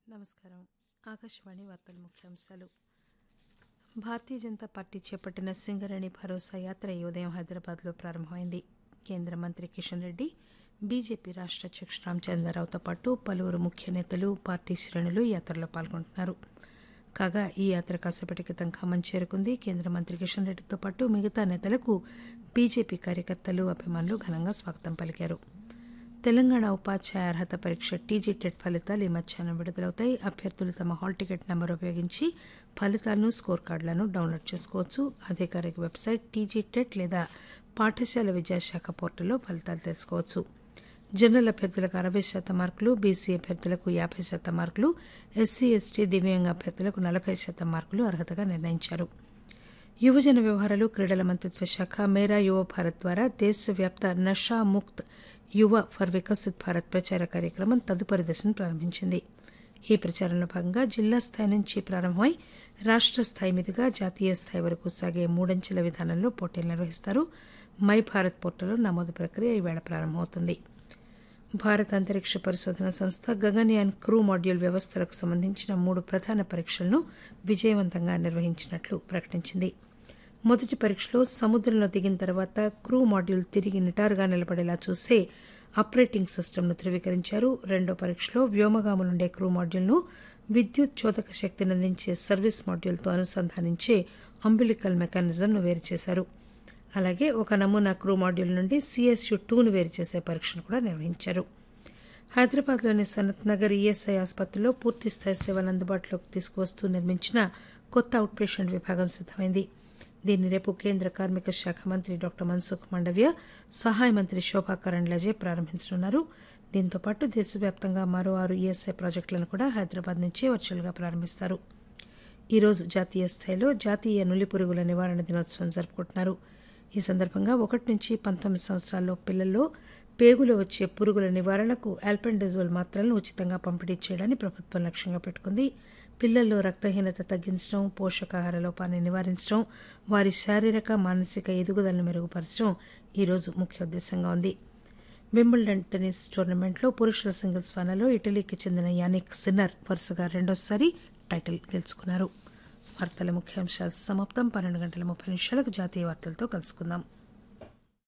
నమస్కారం ఆకాశవాణి వార్తల ముఖ్యాంశాలు భారతీయ జనతా పార్టీ చేపట్టిన సింగరేణి భరోసా యాత్ర ఈ ఉదయం హైదరాబాద్లో ప్రారంభమైంది కేంద్ర మంత్రి కిషన్ రెడ్డి బీజేపీ రాష్ట్ర అధ్యక్షుడు రామచంద్రరావుతో పాటు పలువురు ముఖ్య నేతలు పార్టీ శ్రేణులు ఈ యాత్రలో పాల్గొంటున్నారు కాగా ఈ యాత్ర కాసేపటి క్రితం ఖమ్మం చేరుకుంది కేంద్ర మంత్రి కిషన్ రెడ్డితో పాటు మిగతా నేతలకు బీజేపీ కార్యకర్తలు అభిమానులు ఘనంగా స్వాగతం పలికారు తెలంగాణ ఉపాధ్యాయ అర్హత పరీక్ష టీజీ టెట్ ఫలితాలు ఈ మధ్యాహ్నం విడుదలవుతాయి అభ్యర్థులు తమ హాల్ టికెట్ నెంబర్ ఉపయోగించి ఫలితాలను స్కోర్ కార్డులను డౌన్లోడ్ చేసుకోవచ్చు అధికారిక వెబ్సైట్ టీజీ టెట్ లేదా పాఠశాల విద్యాశాఖ పోర్టల్లో ఫలితాలు తెలుసుకోవచ్చు జనరల్ అభ్యర్థులకు అరవై శాతం మార్కులు బీసీ అభ్యర్థులకు యాభై శాతం మార్కులు ఎస్సీ ఎస్టీ దివ్యాంగ అభ్యర్థులకు నలభై శాతం మార్కులు అర్హతగా నిర్ణయించారు యువజన వ్యవహారాలు క్రీడల మంత్రిత్వ శాఖ మేరా యువ భారత్ ద్వారా దేశవ్యాప్త నషా ముక్త్ యువ ఫర్ వికసిత్ భారత్ ప్రచార కార్యక్రమం తదుపరి దశను ప్రారంభించింది ఈ ప్రచారంలో భాగంగా జిల్లా స్థాయి నుంచి ప్రారంభమై రాష్ట్ర స్థాయి మీదుగా జాతీయ స్థాయి వరకు సాగే మూడంచెల విధానంలో పోటీలు నిర్వహిస్తారు మై భారత్ పోర్టల్లో నమోదు ప్రక్రియ ఈవేళ ప్రారంభమవుతుంది భారత అంతరిక్ష పరిశోధన సంస్థ గగన్యాన్ క్రూ మాడ్యూల్ వ్యవస్థలకు సంబంధించిన మూడు ప్రధాన పరీక్షలను విజయవంతంగా నిర్వహించినట్లు ప్రకటించింది మొదటి పరీక్షలో సముద్రంలో దిగిన తర్వాత క్రూ మాడ్యూల్ తిరిగి నిటారుగా నిలబడేలా చూసే ఆపరేటింగ్ సిస్టమ్ను ధృవీకరించారు రెండో పరీక్షలో వ్యోమగాములుండే క్రూ మాడ్యూల్ను విద్యుత్ చోదక శక్తిని అందించే సర్వీస్ మాడ్యూల్తో అనుసంధానించే అంబిలికల్ మెకానిజంను వేరు చేశారు అలాగే ఒక నమూనా క్రూ మాడ్యూల్ నుండి సిఎస్యు టూను వేరు చేసే పరీక్షను కూడా నిర్వహించారు హైదరాబాద్లోని సనత్ నగర్ ఈఎస్ఐ ఆసుపత్రిలో పూర్తిస్థాయి సేవలు అందుబాటులోకి తీసుకువస్తూ నిర్మించిన కొత్త అవుట్ పేషెంట్ విభాగం సిద్దమైంది దీన్ని రేపు కేంద్ర కార్మిక శాఖ మంత్రి డాక్టర్ మన్సుఖ్ మండవ్య సహాయ మంత్రి శోభా కరండ్లాజే ప్రారంభించనున్నారు దీంతో పాటు దేశవ్యాప్తంగా మరో ఆరు ఈఎస్ఐ ప్రాజెక్టులను కూడా హైదరాబాద్ నుంచి వర్చువల్గా ప్రారంభిస్తారు ఈరోజు జాతీయ స్థాయిలో జాతీయ నులి పురుగుల నివారణ దినోత్సవం జరుపుకుంటున్నారు ఈ సందర్భంగా ఒకటి నుంచి పంతొమ్మిది సంవత్సరాల్లో పిల్లల్లో పేగులో వచ్చే పురుగుల నివారణకు ఆల్పెండజోల్ మాత్రలను ఉచితంగా పంపిణీ చేయడాన్ని ప్రభుత్వం లక్ష్యంగా పెట్టుకుంది పిల్లల్లో రక్తహీనత తగ్గించడం పోషకాహార లోపాన్ని నివారించడం వారి శారీరక మానసిక ఎదుగుదలను మెరుగుపరచడం ఈరోజు ముఖ్య ఉద్దేశంగా ఉంది వింబుల్డన్ టెన్నిస్ టోర్నమెంట్లో పురుషుల సింగిల్స్ ఫైనల్లో ఇటలీకి చెందిన యానిక్ సిన్నర్ వరుసగా రెండోసారి టైటిల్ గెలుచుకున్నారు వార్తల ముఖ్యాంశాలు సమాప్తం పన్నెండు గంటల ముప్పై నిమిషాలకు జాతీయ వార్తలతో కలుసుకుందాం